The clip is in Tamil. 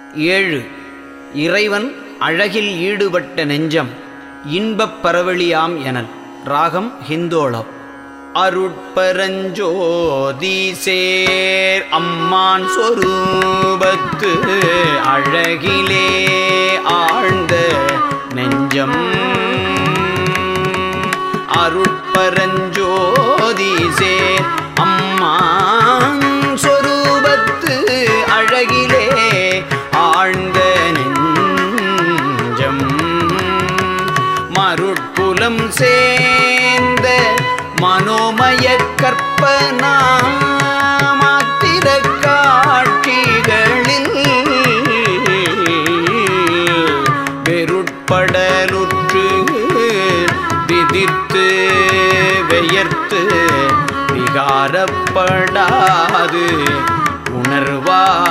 ஏழு இறைவன் அழகில் ஈடுபட்ட நெஞ்சம் இன்பப் பரவழியாம் எனல் ராகம் ஹிந்தோளம் அருட்பரஞ்சோதி சேர் அம்மான் சொரூபத்து அழகிலே ஆழ்ந்த நெஞ்சம் அருட்பரஞ்சோதி சேர் அம்மான் சொரூபத்து அழகிலே ஆழ்ந்த நெஞ்சம் மருட்புலம் சேர்ந்த மனோமய கற்பனா மாத்திர காட்சிகளில் வெருட்படலுற்று விதித்து வெயர்த்து விகாரப்படாது உணர்வாய்